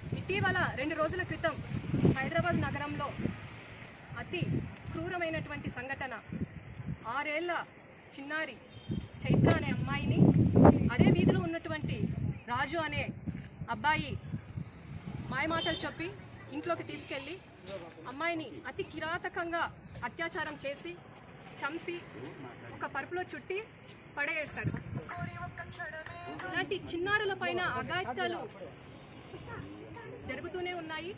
ఇటీవల రెండు రోజుల క్రితం హైదరాబాద్ నగరంలో అతి క్రూరమైనటువంటి సంఘటన ఆరేళ్ల చిన్నారి చైత్ర అనే అమ్మాయిని అదే వీధిలో ఉన్నటువంటి రాజు అనే అబ్బాయి మాయమాటలు చెప్పి ఇంట్లోకి తీసుకెళ్ళి అమ్మాయిని అతి కిరాతకంగా అత్యాచారం చేసి చంపి ఒక పరుపులో చుట్టి పడేశాడు ఇలాంటి చిన్నారుల పైన అఘాయిత్యాలు జరుగుతూనే ఉన్నాయి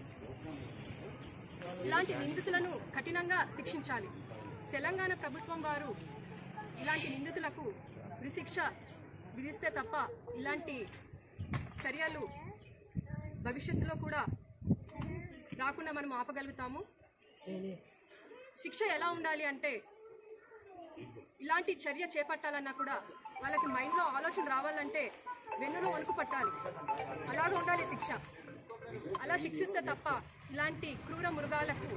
ఇలాంటి నిందితులను కఠినంగా శిక్షించాలి తెలంగాణ ప్రభుత్వం వారు ఇలాంటి నిందితులకు ఉరిశిక్ష విధిస్తే తప్ప ఇలాంటి చర్యలు భవిష్యత్తులో కూడా రాకుండా మనం ఆపగలుగుతాము శిక్ష ఎలా ఉండాలి అంటే ఇలాంటి చర్య చేపట్టాలన్నా కూడా వాళ్ళకి మైండ్లో ఆలోచన రావాలంటే వెన్నులో వణుకు పట్టాలి అలాగే ఉండాలి శిక్ష అలా శిక్షిస్తే తప్ప ఇలాంటి క్రూర మృగాలకు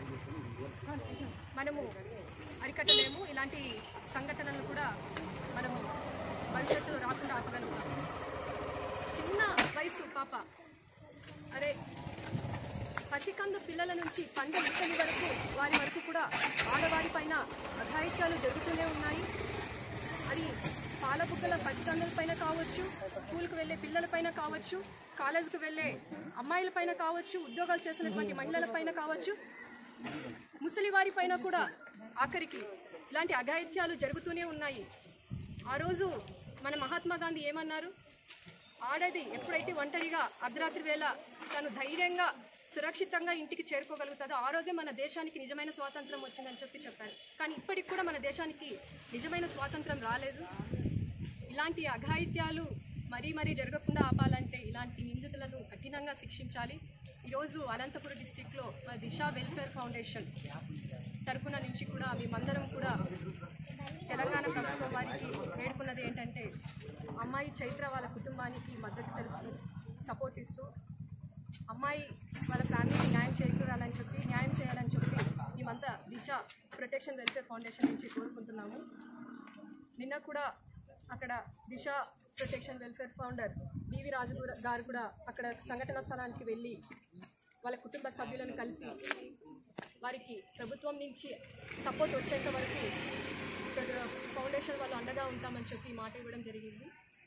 మనము అరికట్టలేము ఇలాంటి సంఘటనలు కూడా మనము భవిష్యత్తులో రాకుండా ఆపగలుగుతాం చిన్న వయసు పాప అరే పసికందు పిల్లల నుంచి పంట ముక్కలి వరకు వారి వరకు కూడా ఆడవారి పైన అఘాయిత్యాలు జరుగుతూనే ఉన్నాయి అది పాల బుగ్గల పసికందుల పైన కావచ్చు స్కూల్కి వెళ్ళే పిల్లల పైన కావచ్చు కాలేజీకి వెళ్ళే అమ్మాయిల పైన కావచ్చు ఉద్యోగాలు చేసినటువంటి మహిళల పైన కావచ్చు ముసలి వారి పైన కూడా ఆఖరికి ఇలాంటి అఘాయిత్యాలు జరుగుతూనే ఉన్నాయి ఆ రోజు మన మహాత్మా గాంధీ ఏమన్నారు ఆడది ఎప్పుడైతే ఒంటరిగా అర్ధరాత్రి వేళ తను ధైర్యంగా సురక్షితంగా ఇంటికి చేరుకోగలుగుతుందో ఆ రోజే మన దేశానికి నిజమైన స్వాతంత్రం వచ్చిందని చెప్పి చెప్పారు కానీ ఇప్పటికి కూడా మన దేశానికి నిజమైన స్వాతంత్రం రాలేదు ఇలాంటి అఘాయిత్యాలు మరీ మరీ జరగకుండా ఆపాలంటే ఇలాంటి నిందితులను కఠినంగా శిక్షించాలి ఈరోజు అనంతపురం డిస్టిక్లో మన దిశ వెల్ఫేర్ ఫౌండేషన్ తరఫున నుంచి కూడా మేమందరం కూడా తెలంగాణ ప్రభుత్వం వారికి వేడుకున్నది ఏంటంటే అమ్మాయి చైత్ర వాళ్ళ కుటుంబానికి మద్దతు తెలుపుతూ సపోర్ట్ ఇస్తూ అమ్మాయి వాళ్ళ ఫ్యామిలీకి న్యాయం చేకూరాలని చెప్పి న్యాయం చేయాలని చెప్పి మేమంతా దిశ ప్రొటెక్షన్ వెల్ఫేర్ ఫౌండేషన్ నుంచి కోరుకుంటున్నాము నిన్న కూడా అక్కడ Disha protection welfare founder D V Raju గుర- గారు కూడా అక్కడ సంఘటన స్థలానికి వెళ్ళి వాళ్ళ కుటుంబ సభ్యులను కలిసి వారికి ప్రభుత్వం నుంచి సపోర్ట్ వచ్చేంత వరకు ఇక్కడ ఫౌండేషన్ వాళ్ళు అండగా ఉంటామని చెప్పి మాట ఇవ్వడం జరిగింది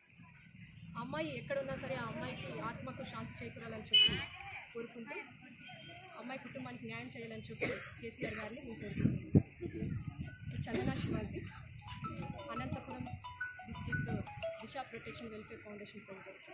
ఆ అమ్మాయి ఎక్కడున్నా సరే ఆ అమ్మాయికి ఆత్మకు శాంతి చేకూరాలని చెప్పి కోరుకుంటూ అమ్మాయి కుటుంబానికి న్యాయం చేయాలని చెప్పి కేసీఆర్ గారిని మేము కోరుకుంటున్నాం ఈ Chandana Shivaji Anantapuram district Disha protection welfare foundation president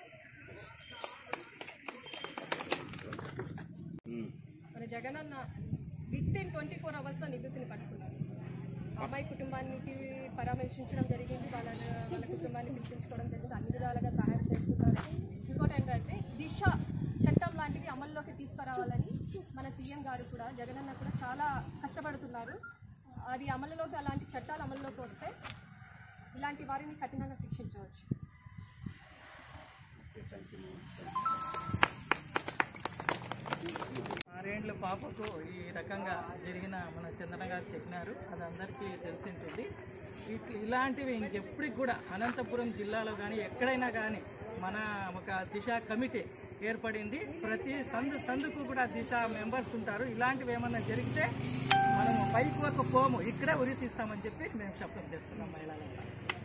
మన జగనన్న విత్ ఇన్ ట్వంటీ ఫోర్ అవర్స్లో నిందితుని పట్టుకున్నారు అమ్మాయి కుటుంబానికి పరామర్శించడం జరిగింది వాళ్ళ వాళ్ళ కుటుంబాన్ని పిలిపించుకోవడం జరిగింది అన్ని విధాలుగా సహాయం చేస్తున్నారు ఇంకోటి ఏంటంటే దిశ చట్టం లాంటివి అమల్లోకి తీసుకురావాలని మన సీఎం గారు కూడా జగనన్న కూడా చాలా కష్టపడుతున్నారు అది అమలులోకి అలాంటి చట్టాలు అమల్లోకి వస్తే ఇలాంటి వారిని కఠినంగా శిక్షించవచ్చు ఆరేండ్ల పాపకు ఈ రకంగా జరిగిన మన చందన గారు చెప్పినారు అది అందరికీ తెలిసింటుంది ఇట్- ఇలాంటివి ఇంకెప్పటికి కూడా అనంతపురం జిల్లాలో కానీ ఎక్కడైనా కానీ మన ఒక దిశ కమిటీ ఏర్పడింది ప్రతి సందు సందుకు కూడా దిశ మెంబర్స్ ఉంటారు ఇలాంటివి ఏమన్నా జరిగితే మనము పైకి వరకు పోము ఇక్కడే ఉరి తీస్తామని చెప్పి మేము చెప్పడం చేస్తున్నాం మహిళలంతా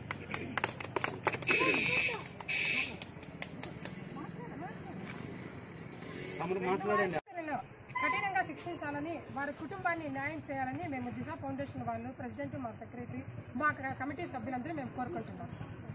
నిందితులను కఠినంగా శిక్షించాలని వారి కుటుంబాన్ని న్యాయం చేయాలని మేము దిశ ఫౌండేషన్ వాళ్ళు ప్రెసిడెంట్ మా సెక్రటరీ మా క- కమిటీ సభ్యులందరూ మేము కోరుకుంటున్నాం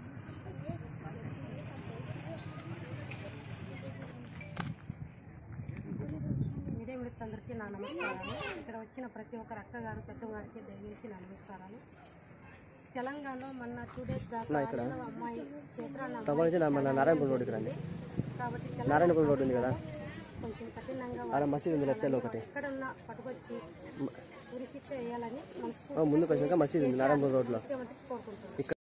మీడియా మిత్రులందరికీ నా నమస్కారాలు ఇక్కడ వచ్చిన ప్రతి ఒక్క అక్క గారు పెద్ద గారికి దయచేసి నా నమస్కారాలు తెలంగాణలో మొన్న టూ డేస్ బ్యాక్ ఆరేళ్ళ అమ్మాయి చైత్ర అన్న అమ్మాయి మన నారాయణపురం రోడ్డుకి రండి కాబట్టి నారాయణపురం రోడ్డు ఉంది కదా కొంచెం కఠినంగా ఆడ మసీదు ఉంది లెఫ్ట్ సైడ్ ఒకటి ఎక్కడున్నా పట్టుకొచ్చి ఉరి శిక్ష వేయాలని మనస్ఫూర్తిగా ఆ, ముందుకు వచ్చినాక మసీదు ఉంది నారాయణపురం రోడ్లో ముఖ్యమంత్రికి కోరుకుంటున్నాను